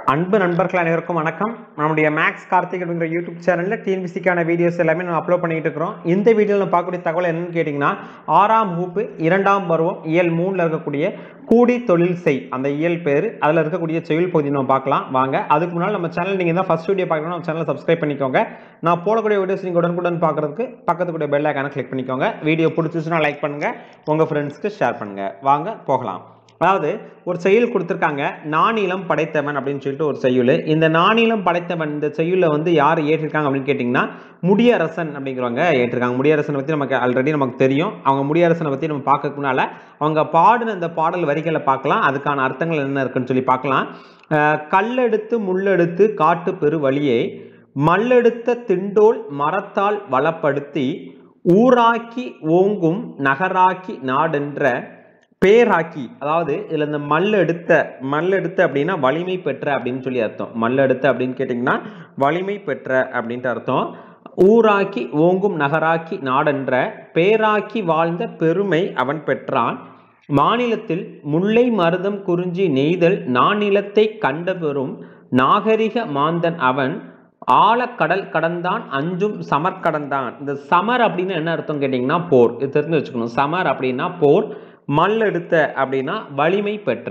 அன்பு நண்பர்கள் அனைவருக்கும் வணக்கம் நம்முடைய மேக்ஸ் கார்த்திக் அப்படிங்கிற யூடியூப் சேனலில் டிஎன்பிசிக்கான வீடியோஸ் எல்லாமே நம்ம அப்லோட் பண்ணிட்டு இருக்கிறோம் இந்த வீடியோவில் நம்ம பார்க்கக்கூடிய தகவல் என்னன்னு கேட்டிங்கன்னா ஆறாம் வகுப்பு இரண்டாம் பருவம் இயல் மூணில் இருக்கக்கூடிய கூடி தொழில் செய் அந்த இயல் பேர் அதில் இருக்கக்கூடிய செயல் பகுதி நம்ம பார்க்கலாம் வாங்க அதுக்கு முன்னால் நம்ம சேனல் நீங்கள் தான் ஃபஸ்ட் வீடியோ பார்க்கணும் நம்ம சேனலை சப்ஸ்கிரைப் பண்ணிக்கோங்க நான் போடக்கூடிய வீடியோஸ் நீங்கள் உடனுக்குடன் பார்க்குறதுக்கு பக்கத்துக்கூடிய பெல் ஐக்கான கிளிக் பண்ணிக்கோங்க வீடியோ பிடிச்சிச்சுன்னா லைக் பண்ணுங்கள் உங்கள் ஃப்ரெண்ட்ஸ்க்கு ஷேர் பண்ணுங்கள் வாங்க போகலாம் அதாவது ஒரு செயல் கொடுத்துருக்காங்க நானிலம் படைத்தவன் அப்படின்னு சொல்லிட்டு ஒரு செய்யுள் இந்த நானிலம் படைத்தவன் இந்த செய்யுளை வந்து யார் ஏற்றிருக்காங்க அப்படின்னு கேட்டிங்கன்னா முடியரசன் அப்படிங்கிறவங்க ஏற்றிருக்காங்க முடியரசனை பற்றி நமக்கு ஆல்ரெடி நமக்கு தெரியும் அவங்க முடியரசனை பற்றி நம்ம பார்க்கறதுனால அவங்க பாடின இந்த பாடல் வரிகளை பார்க்கலாம் அதுக்கான அர்த்தங்கள் என்ன இருக்குன்னு சொல்லி பார்க்கலாம் அஹ் கல்லெடுத்து முள்ளெடுத்து காட்டு பெரு வழியை மல்லெடுத்த திண்டோல் மரத்தால் வளப்படுத்தி ஊராக்கி ஓங்கும் நகராக்கி நாடென்ற பேராக்கி அதாவது இதுல இந்த மல்லெடுத்த மல்லெடுத்த அப்படின்னா வலிமை பெற்ற அப்படின்னு சொல்லி அர்த்தம் மல்லெடுத்த அப்படின்னு கேட்டிங்கன்னா வலிமை பெற்ற அப்படின்ட்டு அர்த்தம் ஊராக்கி ஓங்கும் நகராக்கி நாடென்ற பேராக்கி வாழ்ந்த பெருமை அவன் பெற்றான் மாநிலத்தில் முல்லை மருதம் குறிஞ்சி நெய்தல் நானிலத்தை கண்ட பெறும் நாகரிக மாந்தன் அவன் ஆழக்கடல் கடந்தான் அஞ்சும் சமர் கடந்தான் இந்த சமர் அப்படின்னு என்ன அர்த்தம் கேட்டிங்கன்னா போர் இது தெரிஞ்சு வச்சுக்கணும் சமர் அப்படின்னா போர் மல்லெடுத்த அப்படின்னா வலிமை பெற்ற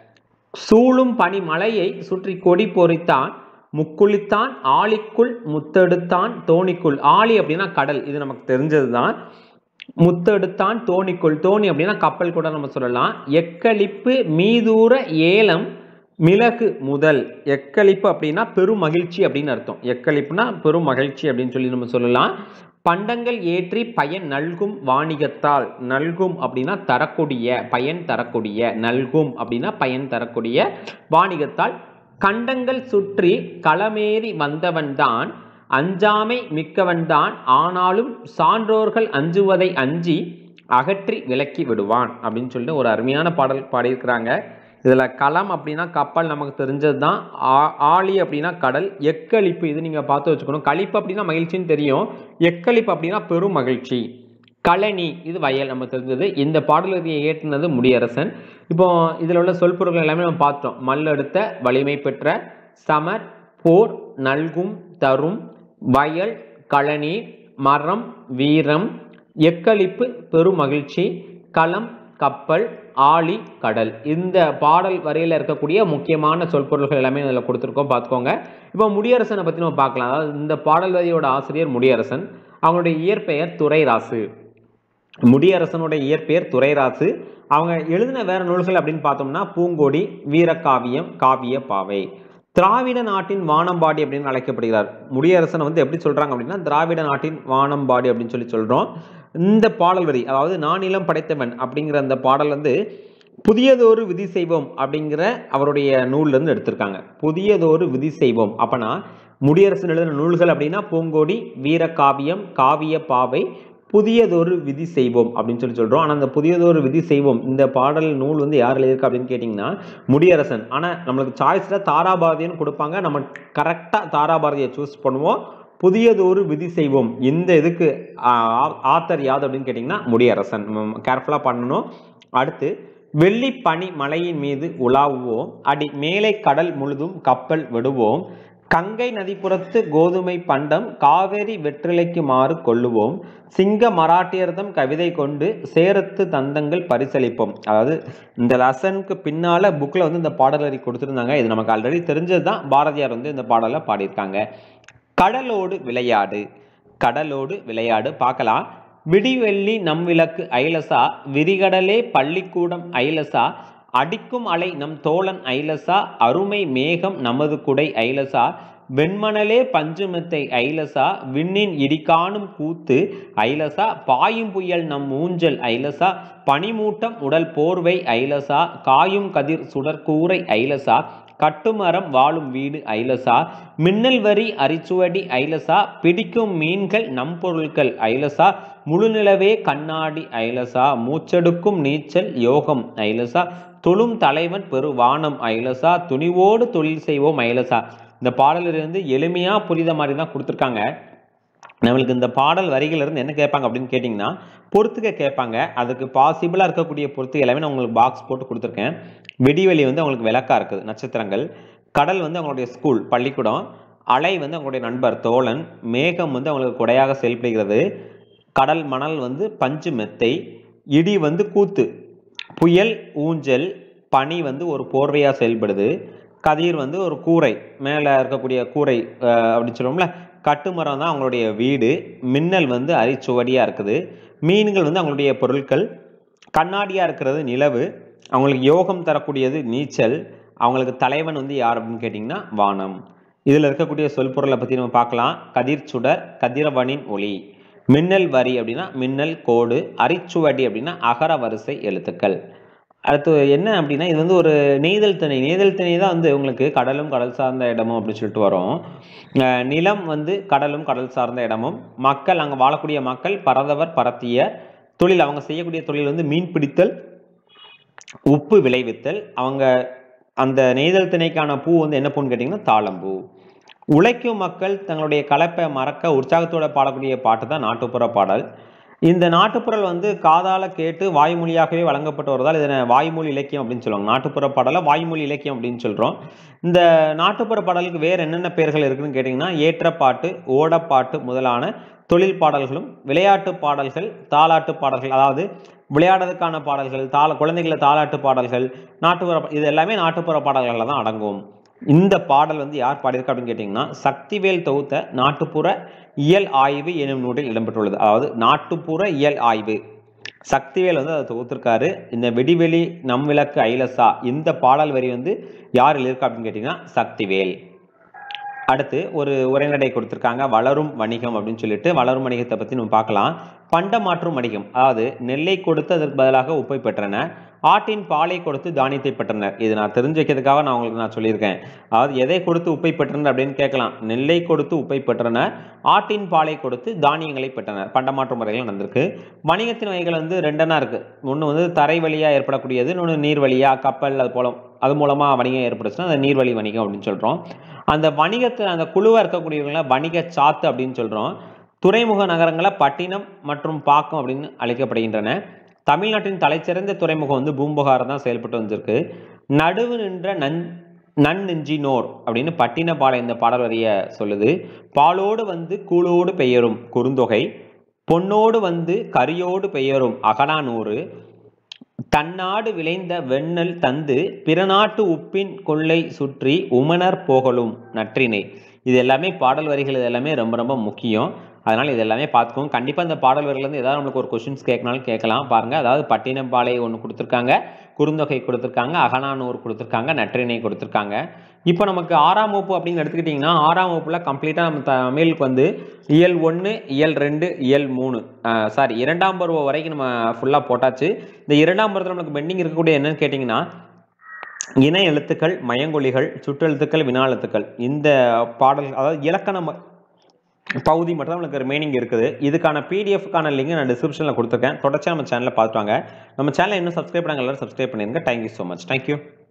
சூழும் பனி மலையை சுற்றி கொடி பொறித்தான் முக்குளித்தான் ஆழிக்குள் முத்தெடுத்தான் தோணிக்குள் ஆழி அப்படின்னா கடல் இது நமக்கு தெரிஞ்சது தான் முத்தெடுத்தான் தோணிக்குள் தோணி அப்படின்னா கப்பல் கூட நம்ம சொல்லலாம் எக்களிப்பு மீதூர ஏலம் மிளகு முதல் எக்களிப்பு அப்படின்னா பெரும் மகிழ்ச்சி அப்படின்னு அர்த்தம் எக்களிப்புனா பெரும் மகிழ்ச்சி அப்படின்னு சொல்லி நம்ம சொல்லலாம் பண்டங்கள் ஏற்றி பயன் நல்கும் வாணிகத்தால் நல்கும் அப்படின்னா தரக்கூடிய பயன் தரக்கூடிய நல்கும் அப்படின்னா பயன் தரக்கூடிய வாணிகத்தால் கண்டங்கள் சுற்றி களமேறி வந்தவன்தான் அஞ்சாமை மிக்கவன்தான் ஆனாலும் சான்றோர்கள் அஞ்சுவதை அஞ்சி அகற்றி விலக்கி விடுவான் அப்படின்னு சொல்லிட்டு ஒரு அருமையான பாடல் பாடியிருக்கிறாங்க இதில் களம் அப்படின்னா கப்பல் நமக்கு தெரிஞ்சது தான் ஆழி அப்படின்னா கடல் எக்களிப்பு இது நீங்கள் பார்த்து வச்சுக்கணும் களிப்பு அப்படின்னா மகிழ்ச்சின்னு தெரியும் எக்களிப்பு அப்படின்னா பெரும் மகிழ்ச்சி களனி இது வயல் நம்ம தெரிஞ்சது இந்த பாடலுக்கு ஏற்றினது முடியரசன் இப்போ இதில் உள்ள சொல்பொருட்கள் எல்லாமே நம்ம பார்த்தோம் மல்லெடுத்த வலிமை பெற்ற சமர் போர் நல்கும் தரும் வயல் களனி மரம் வீரம் எக்களிப்பு பெரும் மகிழ்ச்சி களம் கப்பல் ஆழி கடல் இந்த பாடல் வரையில் இருக்கக்கூடிய முக்கியமான சொற்பொருள்கள் எல்லாமே இதில் கொடுத்துருக்கோம் பார்த்துக்கோங்க இப்போ முடியரசனை பற்றி நம்ம பார்க்கலாம் அதாவது இந்த பாடல் வரியோட ஆசிரியர் முடியரசன் அவங்களுடைய இயற்பெயர் துரைராசு முடியரசனுடைய இயற்பெயர் துரைராசு அவங்க எழுதின வேற நூல்கள் அப்படின்னு பார்த்தோம்னா பூங்கோடி வீரகாவியம் காவிய பாவை திராவிட நாட்டின் வானம்பாடி அப்படின்னு அழைக்கப்படுகிறார் முடியரசனை வந்து எப்படி சொல்றாங்க அப்படின்னா திராவிட நாட்டின் வானம்பாடி அப்படின்னு சொல்லி சொல்றோம் இந்த பாடல் வரி அதாவது நானிலம் படைத்தவன் அப்படிங்கிற அந்த பாடல் வந்து புதியதொரு விதி செய்வோம் அப்படிங்கிற அவருடைய நூல்ல இருந்து எடுத்திருக்காங்க புதியதொரு விதி செய்வோம் அப்பனா முடியரசன் எழுதின நூல்கள் அப்படின்னா பூங்கோடி வீரகாவியம் காவிய பாவை புதியதொரு விதி செய்வோம் அப்படின்னு சொல்லி சொல்கிறோம் ஆனால் அந்த புதியதொரு விதி செய்வோம் இந்த பாடல் நூல் வந்து யார் எழுதியிருக்கு அப்படின்னு கேட்டிங்கன்னா முடியரசன் ஆனால் நம்மளுக்கு சாய்ஸில் தாராபாரதின்னு கொடுப்பாங்க நம்ம கரெக்டாக தாராபாரதியை சூஸ் பண்ணுவோம் புதியதொரு விதி செய்வோம் இந்த இதுக்கு ஆத்தர் யாது அப்படின்னு கேட்டிங்கன்னா முடியரசன் கேர்ஃபுல்லாக பண்ணணும் அடுத்து வெள்ளி பனி மலையின் மீது உலாவுவோம் அடி மேலே கடல் முழுதும் கப்பல் விடுவோம் கங்கை நதிப்புறத்து கோதுமை பண்டம் காவேரி வெற்றிலைக்கு மாறு கொள்ளுவோம் சிங்க மராட்டியர்தம் கவிதை கொண்டு சேரத்து தந்தங்கள் பரிசளிப்போம் அதாவது இந்த லெசனுக்கு பின்னால புக்கில் வந்து இந்த பாடல் வரி கொடுத்துருந்தாங்க இது நமக்கு ஆல்ரெடி தெரிஞ்சது தான் பாரதியார் வந்து இந்த பாடலை பாடியிருக்காங்க கடலோடு விளையாடு கடலோடு விளையாடு பார்க்கலாம் விடிவெள்ளி நம் விளக்கு ஐலசா விரிகடலே பள்ளிக்கூடம் ஐலசா அடிக்கும் அலை நம் தோழன் ஐலசா அருமை மேகம் நமது குடை ஐலசா வெண்மணலே பஞ்சுமெத்தை ஐலசா விண்ணின் இடிக்காணும் கூத்து ஐலசா பாயும் புயல் நம் ஊஞ்சல் ஐலசா பனிமூட்டம் உடல் போர்வை ஐலசா காயும் கதிர் சுடற்கூரை ஐலசா கட்டுமரம் வாழும் வீடு ஐலசா மின்னல் வரி அரிச்சுவடி ஐலசா பிடிக்கும் மீன்கள் நம் பொருட்கள் ஐலசா முழுநிலவே கண்ணாடி ஐலசா மூச்செடுக்கும் நீச்சல் யோகம் ஐலசா தொழும் தலைவன் பெருவானம் ஐலசா துணிவோடு தொழில் செய்வோம் ஐலசா இந்த பாடலிலிருந்து எளிமையா புரித மாதிரி தான் கொடுத்துருக்காங்க நம்மளுக்கு இந்த பாடல் வரிகள் இருந்து என்ன கேட்பாங்க அப்படின்னு கேட்டிங்கன்னா பொறுத்துக்க கேட்பாங்க அதுக்கு பாசிபிளாக இருக்கக்கூடிய பொறுத்து எல்லாமே நான் உங்களுக்கு பாக்ஸ் போட்டு கொடுத்துருக்கேன் விடிவெளி வந்து உங்களுக்கு விளக்கா இருக்குது நட்சத்திரங்கள் கடல் வந்து அவங்களுடைய ஸ்கூல் பள்ளிக்கூடம் அலை வந்து அவங்களுடைய நண்பர் தோழன் மேகம் வந்து அவங்களுக்கு கொடையாக செயல்படுகிறது கடல் மணல் வந்து பஞ்சு மெத்தை இடி வந்து கூத்து புயல் ஊஞ்சல் பனி வந்து ஒரு போர்வையாக செயல்படுது கதிர் வந்து ஒரு கூரை மேலே இருக்கக்கூடிய கூரை அஹ், அப்படின்னு சொல்லுவோம்ல கட்டுமரம் தான் அவங்களுடைய வீடு மின்னல் வந்து அரிச்சுவடியாக இருக்குது மீன்கள் வந்து அவங்களுடைய பொருட்கள் கண்ணாடியாக இருக்கிறது நிலவு அவங்களுக்கு யோகம் தரக்கூடியது நீச்சல் அவங்களுக்கு தலைவன் வந்து யார் அப்படின்னு கேட்டிங்கன்னா வானம் இதில் இருக்கக்கூடிய சொல்பொருளை பற்றி நம்ம பார்க்கலாம் கதிர் சுடர் கதிரவனின் ஒளி மின்னல் வரி அப்படின்னா மின்னல் கோடு அரிச்சுவடி அப்படின்னா அகர வரிசை எழுத்துக்கள் அடுத்து என்ன அப்படின்னா இது வந்து ஒரு நெய்தல் திணை நெய்தல் திணை தான் வந்து உங்களுக்கு கடலும் கடல் சார்ந்த இடமும் அப்படின்னு சொல்லிட்டு வரும் அஹ் நிலம் வந்து கடலும் கடல் சார்ந்த இடமும் மக்கள் அங்கே வாழக்கூடிய மக்கள் பரதவர் பரத்திய தொழில் அவங்க செய்யக்கூடிய தொழில் வந்து மீன் பிடித்தல் உப்பு விளைவித்தல் அவங்க அந்த நெய்தல் திணைக்கான பூ வந்து என்ன பூன்னு கேட்டிங்கன்னா தாளம்பூ உழைக்கும் மக்கள் தங்களுடைய கலப்பை மறக்க உற்சாகத்தோட பாடக்கூடிய பாட்டு தான் நாட்டுப்புற பாடல் இந்த நாட்டுப்புறல் வந்து காதால கேட்டு வாய்மொழியாகவே வழங்கப்பட்டு வருவதால் இதனை வாய்மொழி இலக்கியம் அப்படின்னு சொல்லுவாங்க நாட்டுப்புற பாடலை வாய்மொழி இலக்கியம் அப்படின்னு சொல்கிறோம் இந்த நாட்டுப்புற பாடலுக்கு வேறு என்னென்ன பெயர்கள் இருக்குன்னு கேட்டிங்கன்னா ஏற்றப்பாட்டு ஓடப்பாட்டு முதலான தொழில் பாடல்களும் விளையாட்டு பாடல்கள் தாலாட்டு பாடல்கள் அதாவது விளையாடுறதுக்கான பாடல்கள் தாள குழந்தைகள தாலாட்டு பாடல்கள் நாட்டுப்புற பா- இது எல்லாமே நாட்டுப்புற பாடல்களில் தான் அடங்கும் இந்த பாடல் வந்து யார் பாடியிருக்கா அப்படின்னு கேட்டிங்கன்னா சக்திவேல் தொகுத்த நாட்டுப்புற இயல் ஆய்வு எனும் நூலில் இடம்பெற்றுள்ளது அதாவது நாட்டுப்புற இயல் ஆய்வு சக்திவேல் வந்து அதை தொகுத்திருக்காரு இந்த வெடிவெளி நம் விளக்கு ஐலசா இந்த பாடல் வரி வந்து யார் எழுதியிருக்கா அப்படின்னு கேட்டிங்கன்னா சக்திவேல் அடுத்து ஒரு உரைநடை கொடுத்துருக்காங்க வளரும் வணிகம் அப்படின்னு சொல்லிட்டு வளரும் வணிகத்தை பற்றி நம்ம பார்க்கலாம் பண்ட மாற்றும் வணிகம் அதாவது நெல்லை கொடுத்து அதற்கு பதிலாக உப்பை பெற்றன ஆட்டின் பாலை கொடுத்து தானியத்தை பெற்றனர் இது நான் தெரிஞ்சு வைக்கிறதுக்காக நான் உங்களுக்கு நான் சொல்லியிருக்கேன் அதாவது எதை கொடுத்து உப்பை பெற்றனர் அப்படின்னு கேட்கலாம் நெல்லை கொடுத்து உப்பை பெற்றனர் ஆட்டின் பாலை கொடுத்து தானியங்களை பெற்றனர் பண்டமாற்று முறைகள் நடந்திருக்கு வணிகத்தின் வகைகள் வந்து ரெண்டனா இருக்கு ஒன்று வந்து தரை வழியாக ஏற்படக்கூடியது இன்னொன்று நீர் வழியாக கப்பல் அது போல அது மூலமாக வணிகம் ஏற்படுச்சுன்னா அந்த நீர்வழி வணிகம் அப்படின்னு சொல்கிறோம் அந்த வணிகத்தில் அந்த குழுவாக இருக்கக்கூடியவங்கள வணிக சாத்து அப்படின்னு சொல்கிறோம் துறைமுக நகரங்களை பட்டினம் மற்றும் பாக்கம் அப்படின்னு அழைக்கப்படுகின்றன தமிழ்நாட்டின் தலைச்சிறந்த துறைமுகம் வந்து பூம்புகார் தான் செயல்பட்டு வந்திருக்கு நடுவு நின்ற நன் நன்னெஞ்சினோர் அப்படின்னு பட்டினப்பாளையம் இந்த பாடல் வரிய சொல்லுது பாலோடு வந்து கூழோடு பெயரும் குறுந்தொகை பொன்னோடு வந்து கரியோடு பெயரும் அகனானூறு தன்னாடு விளைந்த வெண்ணெல் தந்து பிறநாட்டு உப்பின் கொள்ளை சுற்றி உமனர் போகலும் நற்றினை இது எல்லாமே பாடல் வரிகள் இது எல்லாமே ரொம்ப ரொம்ப முக்கியம் அதனால் இது எல்லாமே பார்த்துக்கோங்க கண்டிப்பாக இந்த பாடல் வரிலேருந்து ஏதாவது நம்மளுக்கு ஒரு கொஷின்ஸ் கேட்கனாலும் கேட்கலாம் பாருங்கள் அதாவது பட்டினப்பாலை ஒன்று கொடுத்துருக்காங்க குறுந்தொகை கொடுத்துருக்காங்க அகனானூர் கொடுத்துருக்காங்க நற்றினை கொடுத்துருக்காங்க இப்போ நமக்கு ஆறாம் வகுப்பு அப்படின்னு எடுத்துக்கிட்டிங்கன்னா ஆறாம் வகுப்பில் கம்ப்ளீட்டாக நம்ம தமிழுக்கு வந்து இயல் ஒன்று இயல் ரெண்டு இயல் மூணு சாரி இரண்டாம் பருவம் வரைக்கும் நம்ம ஃபுல்லாக போட்டாச்சு இந்த இரண்டாம் பருவத்தில் நமக்கு பெண்டிங் இருக்கக்கூடிய என்னன்னு கேட்டிங்கன்னா இணை எழுத்துக்கள் மயங்கொலிகள் சுற்றெழுத்துக்கள் வினா எழுத்துக்கள் இந்த பாடல் அதாவது இலக்கண ம- பகுதி மட்டும் தான் நம்மளுக்கு ரிமைனிங் இருக்குது இதுக்கான பிடிஎஃப்க்கான லிங்க் நான் டிஸ்கிரிப்ஷனில் கொடுத்துருக்கேன் தொடர்ச்சியாக நம்ம சேனலில் பார்த்துட்டு வாங்க நம்ம சேனலை இன்னும் சப்ஸ்கிரைப் பண்ணாங்க எல்லாரும் சப்ஸ்கிரைப் பண்ணிருங்க தேங்க்யூ ஸோ மச் தேங்க்யூ